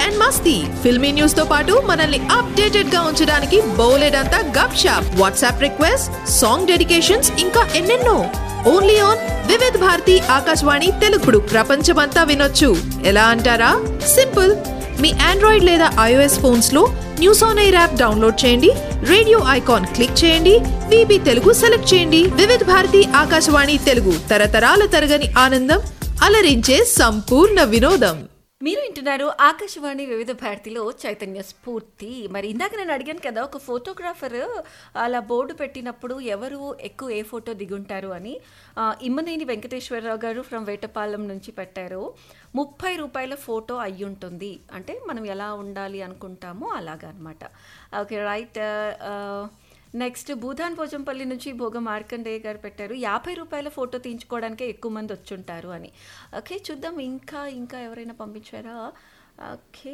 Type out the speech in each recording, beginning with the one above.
and మస్తీ filmy news తో పాటు మనల్ని అప్డేటెడ్ గా ఉంచడానికి బోలెడంతా Gup Shup WhatsApp request song dedications ఇంకా ఎన్నెన్నో ఓన్లీ ఆన్ వివిధ్ భారతి ఆకాశవాణి తెలుగుడు ప్రపంచమంతా వినొచ్చు ఎలా అంటారా సింపుల్ మీ ఆండ్రాయిడ్ లేదా ఐఓఎస్ ఫోన్స్ లో News on Air app download చేయండి రేడియో ఐకాన్ క్లిక్ చేయండి విబి తెలుగు సెలెక్ట్ చేయండి వివిధ భారతి ఆకాశవాణి తెలుగు తరతరాల తరగని ఆనందం అలరించే సంపూర్ణ వినోదం మీరు వింటున్నారు ఆకాశవాణి వివిధ భారతిలో చైతన్య స్ఫూర్తి మరి ఇందాక నేను అడిగాను కదా ఒక ఫోటోగ్రాఫర్ అలా బోర్డు పెట్టినప్పుడు ఎవరు ఎక్కువ ఏ ఫోటో దిగుంటారు అని ఆ, ఇమ్మనేని వెంకటేశ్వరరావు గారు ఫ్రమ్ వేటపాలెం నుంచి పెట్టారు ముప్పై రూపాయల ఫోటో అయి ఉంటుంది అంటే మనం ఎలా ఉండాలి అనుకుంటామో అలాగా అనమాట okay right next Bhoodan Pochampally నుంచి భోగ మార్కండేయ గారు పెట్టారు యాభై రూపాయల ఫోటో తీయించుకోవడానికే ఎక్కువ మంది వచ్చుంటారు అని ఓకే చూద్దాం ఇంకా ఇంకా ఎవరైనా పంపించారా ఓకే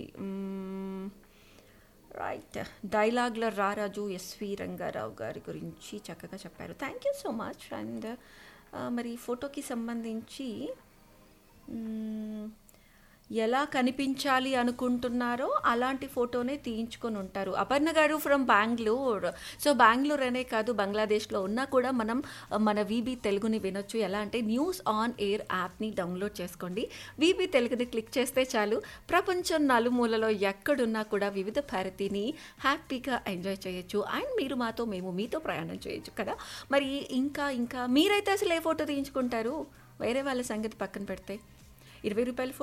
రైట్ డైలాగ్ల రారాజు ఎస్వి రంగారావు గారి గురించి చక్కగా చెప్పారు thank you so much and మరి ఫోటోకి సంబంధించి మ్మ్, ఎలా కనిపించాలి అనుకుంటున్నారో అలాంటి ఫోటోనే తీయించుకొని ఉంటారు అపర్ణ గారు ఫ్రమ్ బెంగళూరు సో బెంగళూరు అనే కాదు బంగ్లాదేశ్లో ఉన్నా కూడా మనం ఆ, మన వీబీ తెలుగుని వినొచ్చు ఎలా అంటే న్యూస్ ఆన్ ఎయిర్ యాప్ని డౌన్లోడ్ చేసుకోండి వీబీ తెలుగుని క్లిక్ చేస్తే చాలు ప్రపంచం నలుమూలలో ఎక్కడున్నా కూడా వివిధ భారతిని హ్యాపీగా ఎంజాయ్ చేయొచ్చు అండ్ మీరు మాతో మేము మీతో ప్రయాణం చేయొచ్చు కదా మరి ఇంకా ఇంకా మీరైతే అసలు ఏ ఫోటో తీయించుకుంటారు వేరే వాళ్ళ సంగతి పక్కన పెడితే ఇరవై రూపాయల ఫోటో